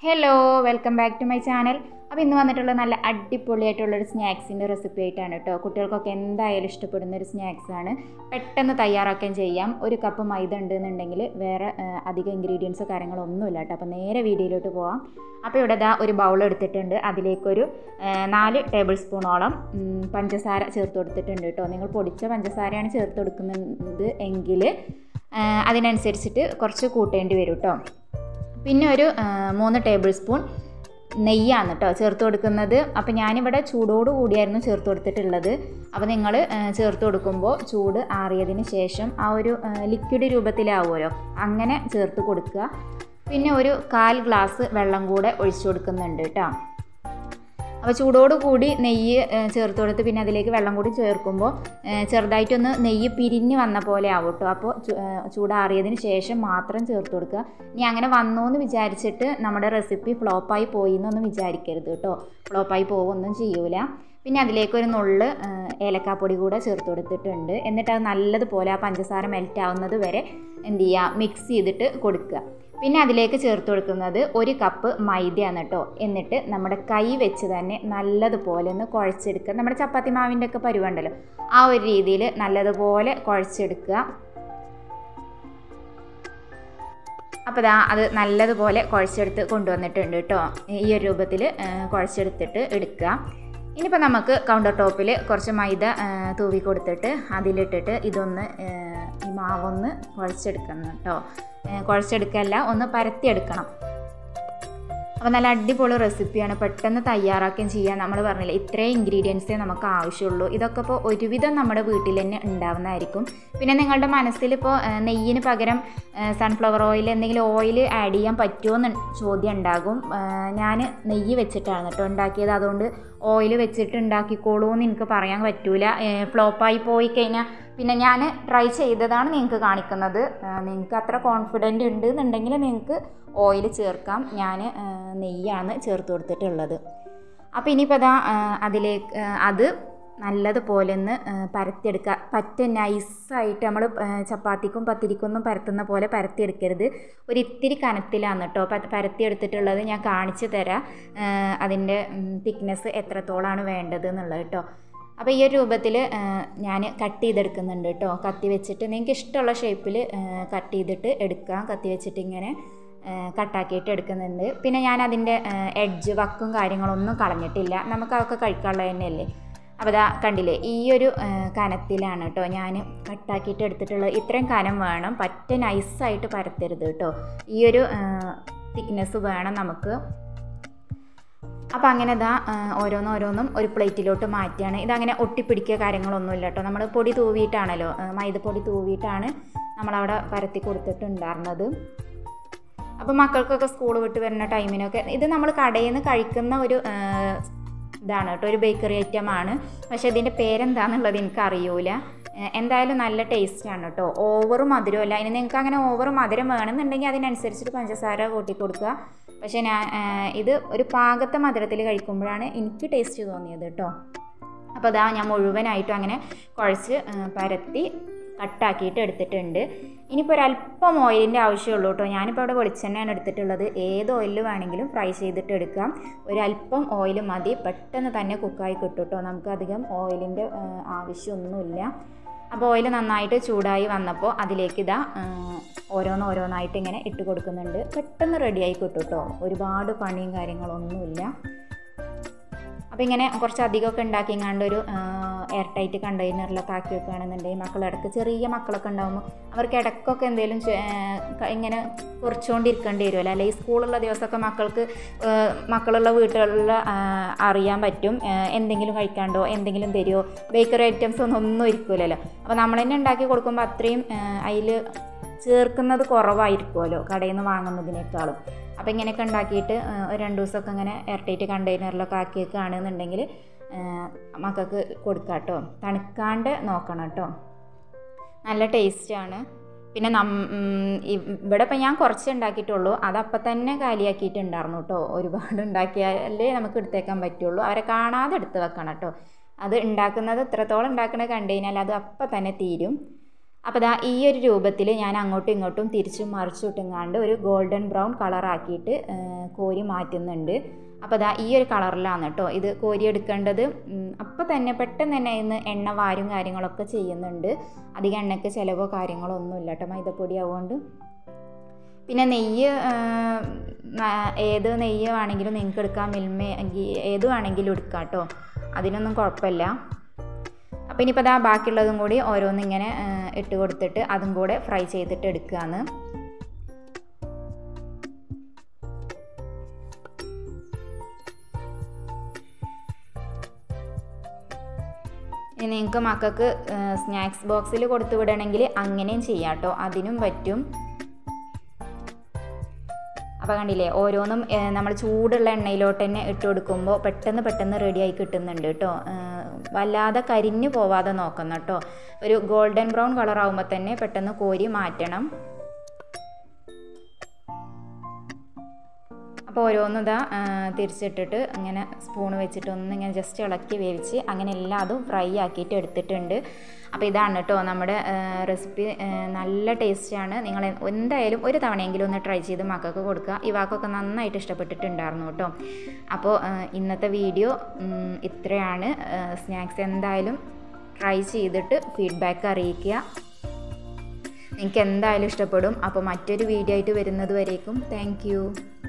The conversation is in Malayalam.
hello welcome back to my channel അപ്പോൾ ഇന്ന് വന്നിട്ടുള്ള നല്ല അടിപൊളിയായിട്ടുള്ളൊരു സ്നാക്സിൻ്റെ റെസിപ്പി ആയിട്ടാണ് കേട്ടോ കുട്ടികൾക്കൊക്കെ എന്തായാലും ഇഷ്ടപ്പെടുന്ന ഒരു സ്നാക്സാണ് പെട്ടെന്ന് തയ്യാറാക്കാൻ ചെയ്യാം ഒരു കപ്പ് മൈദ ഉണ്ടെന്നുണ്ടെങ്കിൽ വേറെ ആ, അധികം ഇൻഗ്രീഡിയൻസോ കാര്യങ്ങളോ ഒന്നുമില്ല കേട്ടോ അപ്പോൾ നേരെ വീഡിയോയിലോട്ട് പോവാം അപ്പോൾ ഇവിടെ ദാ ഒരു ബൗൾ എടുത്തിട്ടുണ്ട് അതിലേക്കൊരു ആ, നാല് ടേബിൾ സ്പൂണോളം ഉം, പഞ്ചസാര ചേർത്ത് കൊടുത്തിട്ടുണ്ട് കേട്ടോ നിങ്ങൾ പൊടിച്ച പഞ്ചസാരയാണ് ചേർത്ത് കൊടുക്കുന്നത് എങ്കിൽ ആ, അതിനനുസരിച്ചിട്ട് കുറച്ച് കൂട്ടേണ്ടി വരും കേട്ടോ പിന്നെ ഒരു ആ, മൂന്ന് ടേബിൾ സ്പൂൺ നെയ്യാണ് കേട്ടോ ചേർത്ത് കൊടുക്കുന്നത് അപ്പോൾ ഞാനിവിടെ ചൂടോട് കൂടിയായിരുന്നു ചേർത്ത് കൊടുത്തിട്ടുള്ളത് അപ്പോൾ നിങ്ങൾ ചേർത്ത് കൊടുക്കുമ്പോൾ ചൂട് ആറിയതിന് ശേഷം ആ ഒരു ലിക്വിഡ് രൂപത്തിലാവുമല്ലോ അങ്ങനെ ചേർത്ത് കൊടുക്കുക പിന്നെ ഒരു കാൽ ഗ്ലാസ് വെള്ളം കൂടെ ഒഴിച്ചു കൊടുക്കുന്നുണ്ട് കേട്ടോ അപ്പോൾ ചൂടോട് കൂടി നെയ്യ് ഏഹ്, ചേർത്ത് കൊടുത്ത് പിന്നെ അതിലേക്ക് വെള്ളം കൂടി ചേർക്കുമ്പോൾ ഏഹ്, ചെറുതായിട്ടൊന്ന് നെയ്യ് പിരിഞ്ഞ് വന്ന പോലെ ആവും കേട്ടോ അപ്പോൾ ചു- ഏഹ്, ചൂടാറിയതിന് ശേഷം മാത്രം ചേർത്ത് കൊടുക്കുക ഇനി അങ്ങനെ വന്നു എന്ന് വിചാരിച്ചിട്ട് നമ്മുടെ റെസിപ്പി ഫ്ലോപ്പായി പോയി എന്നൊന്നും വിചാരിക്കരുത് കേട്ടോ ഫ്ലോപ്പായി പോകുമൊന്നും ചെയ്യൂല പിന്നെ അതിലേക്ക് ഒരു നുള്ള് ഏഹ്, ഏലക്കാപ്പൊടി കൂടെ ചേർത്ത് കൊടുത്തിട്ടുണ്ട് എന്നിട്ട് അത് നല്ലതുപോലെ ആ പഞ്ചസാര മെൽറ്റ് ആവുന്നത് വരെ എന്ത് ചെയ്യുക മിക്സ് ചെയ്തിട്ട് കൊടുക്കുക പിന്നെ അതിലേക്ക് ചേർത്ത് കൊടുക്കുന്നത് ഒരു കപ്പ് മൈദയാണ് കേട്ടോ എന്നിട്ട് നമ്മുടെ കൈ വെച്ച് തന്നെ നല്ലതുപോലെ ഒന്ന് കുഴച്ചെടുക്കുക നമ്മുടെ ചപ്പാത്തി മാവിൻ്റെ ഒക്കെ പരുവുണ്ടല്ലോ ആ ഒരു രീതിയിൽ നല്ലതുപോലെ കുഴച്ചെടുക്കുക അപ്പോൾ ദാ അത് നല്ലതുപോലെ കുഴച്ചെടുത്ത് കൊണ്ടുവന്നിട്ടുണ്ട് കേട്ടോ ഈ ഒരു രൂപത്തിൽ കുഴച്ചെടുത്തിട്ട് എടുക്കുക ഇനിയിപ്പോൾ നമുക്ക് കൗണ്ടർ ടോപ്പിൽ കുറച്ച് മൈദ ആ, തൂവി കൊടുത്തിട്ട് അതിലിട്ടിട്ട് ഇതൊന്ന് ആ, ഈ മാവൊന്ന് കുഴച്ചെടുക്കണം കേട്ടോ ആ, കുഴച്ചെടുക്കല്ല ഒന്ന് പരത്തിയെടുക്കണം അപ്പോൾ നല്ല അടിപൊളി റെസിപ്പിയാണ് പെട്ടെന്ന് തയ്യാറാക്കുകയും ചെയ്യാൻ നമ്മൾ പറഞ്ഞില്ലേ ഇത്രയും ഇൻഗ്രീഡിയൻസേ നമുക്ക് ആവശ്യമുള്ളൂ ഇതൊക്കെ ഇപ്പോൾ ഒരുവിധം നമ്മുടെ വീട്ടിൽ തന്നെ ഉണ്ടാവുന്നതായിരിക്കും പിന്നെ നിങ്ങളുടെ മനസ്സിൽ ഇപ്പോൾ നെയ്യിന് പകരം സൺഫ്ലവർ ഓയിൽ എന്തെങ്കിലും ഓയിൽ ആഡ് ചെയ്യാൻ പറ്റുമോ എന്ന് ചോദ്യം ഉണ്ടാകും ഞാൻ നെയ്യ് വെച്ചിട്ടാണ് കേട്ടോ ഉണ്ടാക്കിയത് അതുകൊണ്ട് ഓയിൽ വെച്ചിട്ട് ഉണ്ടാക്കിക്കോളൂ എന്ന് എനിക്ക് പറയാൻ പറ്റൂല ഫ്ലോപ്പായി പോയി കഴിഞ്ഞാൽ പിന്നെ ഞാൻ ട്രൈ ചെയ്തതാണ് നിങ്ങൾക്ക് കാണിക്കുന്നത് നിങ്ങൾക്ക് അത്ര കോൺഫിഡൻറ്റ് ഉണ്ട് എന്നുണ്ടെങ്കിൽ നിങ്ങൾക്ക് ഓയിൽ ചേർക്കാം ഞാൻ നെയ്യാണ് ചേർത്ത് കൊടുത്തിട്ടുള്ളത് അപ്പോൾ ഇനിയിപ്പോൾ അതാ അതിലേക്ക് ആ, അത് നല്ലതുപോലെ ഒന്ന് ആ, പരത്തിയെടുക്കുക പറ്റ നൈസായിട്ട് നമ്മൾ ചപ്പാത്തിക്കും പത്തിരിക്കൊന്നും പരത്തുന്ന പോലെ പരത്തിയെടുക്കരുത് ഒരു ഇത്തിരി കനത്തിലാണ് കേട്ടോ പ- പരത്തിയെടുത്തിട്ടുള്ളത് ഞാൻ കാണിച്ചു തരാം അതിൻ്റെ തിക്നെസ് എത്രത്തോളമാണ് വേണ്ടത് എന്നുള്ളത് കേട്ടോ അപ്പോൾ ഈ ഒരു രൂപത്തിൽ ഞാൻ കട്ട് ചെയ്തെടുക്കുന്നുണ്ട് കേട്ടോ കത്തി വെച്ചിട്ട് നിങ്ങൾക്ക് ഇഷ്ടമുള്ള ഷേപ്പിൽ കട്ട് ചെയ്തിട്ട് എടുക്കാം കത്തി വെച്ചിട്ട് ഇങ്ങനെ കട്ടാക്കിയിട്ട് എടുക്കുന്നുണ്ട് പിന്നെ ഞാൻ അതിൻ്റെ എഡ്ജ് വക്കും കാര്യങ്ങളൊന്നും കളഞ്ഞിട്ടില്ല നമുക്ക് അതൊക്കെ കഴിക്കാനുള്ളത് തന്നെയല്ലേ അപ്പോൾ അതാ കണ്ടില്ലേ ഈ ഒരു ആ, കനത്തിലാണ് കേട്ടോ ഞാൻ കട്ടാക്കിയിട്ട് എടുത്തിട്ടുള്ളത് ഇത്രയും കനം വേണം പറ്റ നൈസായിട്ട് പരത്തരുത് കേട്ടോ ഈ ഒരു തിക്നെസ് വേണം നമുക്ക് അപ്പോൾ അങ്ങനെ ഇതാ ഓരോന്നും ഓരോന്നും ഒരു പ്ലേറ്റിലോട്ട് മാറ്റിയാണ് ഇതങ്ങനെ ഒട്ടിപ്പിടിക്കുക കാര്യങ്ങളൊന്നുമില്ല കേട്ടോ നമ്മൾ പൊടി തൂവിയിട്ടാണല്ലോ ആ, മൈദപ്പൊടി തൂവിയിട്ടാണ് നമ്മളവിടെ പരത്തി കൊടുത്തിട്ടുണ്ടായിരുന്നത് അപ്പോൾ മക്കൾക്കൊക്കെ സ്കൂൾ വിട്ട് വരുന്ന ടൈമിനൊക്കെ ഇത് നമ്മൾ കടയിൽ നിന്ന് കഴിക്കുന്ന ഒരു ആ, ഇതാണ് കേട്ടോ ഒരു ബേക്കറി ഐറ്റം ആണ് പക്ഷേ ഇതിൻ്റെ പേരെന്താണെന്നുള്ളത് എനിക്ക് അറിയൂല ഏഹ് എന്തായാലും നല്ല ടേസ്റ്റാണ് കേട്ടോ ഓവർ മധുരമല്ല ഇനി നിങ്ങൾക്ക് അങ്ങനെ ഓവർ മധുരം വേണമെന്നുണ്ടെങ്കിൽ അതിനനുസരിച്ചിട്ട് പഞ്ചസാര കൂട്ടി കൊടുക്കുക പക്ഷേ ഞാൻ ഏഹ് ഇത് ഒരു പാകത്തെ മധുരത്തിൽ കഴിക്കുമ്പോഴാണ് എനിക്ക് ടേസ്റ്റ് തോന്നിയത് കേട്ടോ അപ്പോൾ അതാ ഞാൻ മുഴുവനായിട്ടും അങ്ങനെ കുഴച്ച് ഏഹ് പരത്തി കട്ടാക്കിയിട്ട് എടുത്തിട്ടുണ്ട് ഇനിയിപ്പോൾ ഒരല്പം ഓയിലിൻ്റെ ആവശ്യമുള്ളൂ കേട്ടോ ഞാനിപ്പോൾ ഇവിടെ വെളിച്ചെണ്ണയാണ് എടുത്തിട്ടുള്ളത് ഏത് ഓയിലിൽ വേണമെങ്കിലും ഫ്രൈ ചെയ്തിട്ട് എടുക്കാം ഒരല്പം ഓയിൽ മതി പെട്ടെന്ന് തന്നെ കുക്കായി കിട്ടും കേട്ടോ നമുക്ക് അധികം ഓയിലിൻ്റെ ആവശ്യമൊന്നുമില്ല അപ്പോൾ ഓയിൽ നന്നായിട്ട് ചൂടായി വന്നപ്പോൾ അതിലേക്ക് ഇതാ ഓരോന്ന് ഓരോന്നായിട്ട് ഇങ്ങനെ ഇട്ട് കൊടുക്കുന്നുണ്ട് പെട്ടെന്ന് റെഡിയായി കിട്ടും കേട്ടോ ഒരുപാട് പണിയും കാര്യങ്ങളൊന്നുമില്ല അപ്പോൾ ഇങ്ങനെ കുറച്ച് അധികമൊക്കെ ഉണ്ടാക്കിങ്ങാണ്ട് ഒരു എയർ ടൈറ്റ് കണ്ടെയ്നറിലൊക്കെ ആക്കി വെക്കുകയാണെന്നുണ്ടെങ്കിൽ മക്കൾ ഇടയ്ക്ക് ചെറിയ മക്കളൊക്കെ ഉണ്ടാകുമ്പോൾ അവർക്ക് ഇടയ്ക്കൊക്കെ എന്തെങ്കിലും ചെ- ആ, ക- ഇങ്ങനെ കുറച്ചുകൊണ്ടിരിക്കേണ്ടി വരുമല്ലോ അല്ലെങ്കിൽ സ്കൂളുള്ള ദിവസമൊക്കെ മക്കൾക്ക് ആ, മക്കളുള്ള വീട്ടുകളിൽ ആ, അറിയാൻ പറ്റും ആ, എന്തെങ്കിലും കഴിക്കാണ്ടോ എന്തെങ്കിലും തരുമോ ബേക്കറി ഐറ്റംസ് ഒന്നും ഒന്നും ഇരിക്കില്ലല്ലോ അപ്പോൾ നമ്മൾ തന്നെ ഉണ്ടാക്കി കൊടുക്കുമ്പോൾ അത്രയും അതിൽ ചേർക്കുന്നത് കുറവായിരിക്കുമല്ലോ കടയിൽ നിന്ന് വാങ്ങുന്നതിനേക്കാളും അപ്പോൾ ഇങ്ങനെയൊക്കെ ഉണ്ടാക്കിയിട്ട് ആ, ഒരു രണ്ട് ദിവസമൊക്കെ ഇങ്ങനെ എയർടൈറ്റ് കണ്ടെയ്നറിലൊക്കെ ആക്കി വെക്കുകയാണെന്നുണ്ടെങ്കിൽ മക്കൾക്ക് കൊടുക്കാം കേട്ടോ തണുക്കാണ്ട് നോക്കണം കേട്ടോ നല്ല ടേസ്റ്റാണ് പിന്നെ നം ഉം, ഇ- ഇവിടെ ഇപ്പം ഞാൻ കുറച്ച് ഉണ്ടാക്കിയിട്ടുള്ളൂ അതപ്പം തന്നെ കാലിയാക്കിയിട്ടുണ്ടായിരുന്നു കേട്ടോ ഒരുപാട് ഉണ്ടാക്കിയാലേ നമുക്ക് എടുത്തേക്കാൻ പറ്റുള്ളൂ അവരെ കാണാതെ എടുത്ത് വെക്കണം കേട്ടോ അത് ഉണ്ടാക്കുന്നത് എത്രത്തോളം ഉണ്ടാക്കണത് കണ്ടു കഴിഞ്ഞാൽ അത് അപ്പം തന്നെ തീരും അപ്പോൾ ദാ ഈ ഒരു രൂപത്തിൽ ഞാൻ അങ്ങോട്ടും ഇങ്ങോട്ടും തിരിച്ചും മറിച്ചും ഇട്ടുങ്ങാണ്ട് ഒരു ഗോൾഡൻ ബ്രൗൺ കളറാക്കിയിട്ട് കോരി മാറ്റുന്നുണ്ട് അപ്പോൾ ദാ ഈ ഒരു കളറിലാണ് കേട്ടോ ഇത് കോരി എടുക്കേണ്ടത് അപ്പോൾ തന്നെ പെട്ടെന്ന് തന്നെ ഇന്ന് എണ്ണ വാരും കാര്യങ്ങളൊക്കെ ചെയ്യുന്നുണ്ട് അധികം എണ്ണയ്ക്ക് ചിലവോ കാര്യങ്ങളോ ഒന്നുമില്ല കേട്ടോ മൈദപ്പൊടി ആവുകൊണ്ട് പിന്നെ നെയ്യ് ഏത് നെയ്യ് വേണമെങ്കിലും നിങ്ങൾക്ക് എടുക്കാം മിൽമ ഏത് വേണമെങ്കിലും എടുക്കാം കേട്ടോ അതിനൊന്നും കുഴപ്പമില്ല അപ്പോൾ ഇനിയിപ്പോൾ അതാ ബാക്കിയുള്ളതും കൂടി ഓരോന്നിങ്ങനെ ഇട്ട് കൊടുത്തിട്ട് അതും കൂടെ ഫ്രൈ ചെയ്തിട്ട് എടുക്കുകയാണ് ഇനി നിങ്ങൾക്ക് മക്കൾക്ക് സ്നാക്സ് ബോക്സിൽ കൊടുത്തു വിടണമെങ്കിൽ അങ്ങനെയും ചെയ്യാം കേട്ടോ അതിനും പറ്റും അപ്പോൾ കണ്ടില്ലേ ഓരോന്നും നമ്മൾ ചൂടുള്ള എണ്ണയിലോട്ട് തന്നെ ഇട്ട് കൊടുക്കുമ്പോൾ പെട്ടെന്ന് പെട്ടെന്ന് റെഡിയായി കിട്ടുന്നുണ്ട് കേട്ടോ വല്ലാതെ കരിഞ്ഞു പോവാതെ നോക്കണം കേട്ടോ ഒരു ഗോൾഡൻ ബ്രൗൺ കളർ ആകുമ്പോൾ തന്നെ പെട്ടെന്ന് കോരി മാറ്റണം അപ്പോൾ ഓരോന്നും ഇതാ തിരിച്ചിട്ടിട്ട് ഇങ്ങനെ സ്പൂൺ വെച്ചിട്ട് ഒന്ന് ഇങ്ങനെ ജസ്റ്റ് ഇളക്കി വേവിച്ച് അങ്ങനെ എല്ലാതും ഫ്രൈ ആക്കിയിട്ട് എടുത്തിട്ടുണ്ട് അപ്പോൾ ഇതാണ് കേട്ടോ നമ്മുടെ റെസിപ്പി നല്ല ടേസ്റ്റാണ് നിങ്ങൾ എന്തായാലും ഒരു തവണയെങ്കിലും ഒന്ന് ട്രൈ ചെയ്ത് മക്കൾക്ക് കൊടുക്കുക ഇവാക്കൊക്കെ നന്നായിട്ട് ഇഷ്ടപ്പെട്ടിട്ടുണ്ടായിരുന്നു കേട്ടോ അപ്പോൾ ഇന്നത്തെ വീഡിയോ ഇത്രയാണ് സ്നാക്സ് എന്തായാലും ട്രൈ ചെയ്തിട്ട് ഫീഡ്ബാക്ക് അറിയിക്കുക നിങ്ങൾക്ക് എന്തായാലും ഇഷ്ടപ്പെടും അപ്പോൾ മറ്റൊരു വീഡിയോ ആയിട്ട് വരുന്നത് വരേക്കും താങ്ക്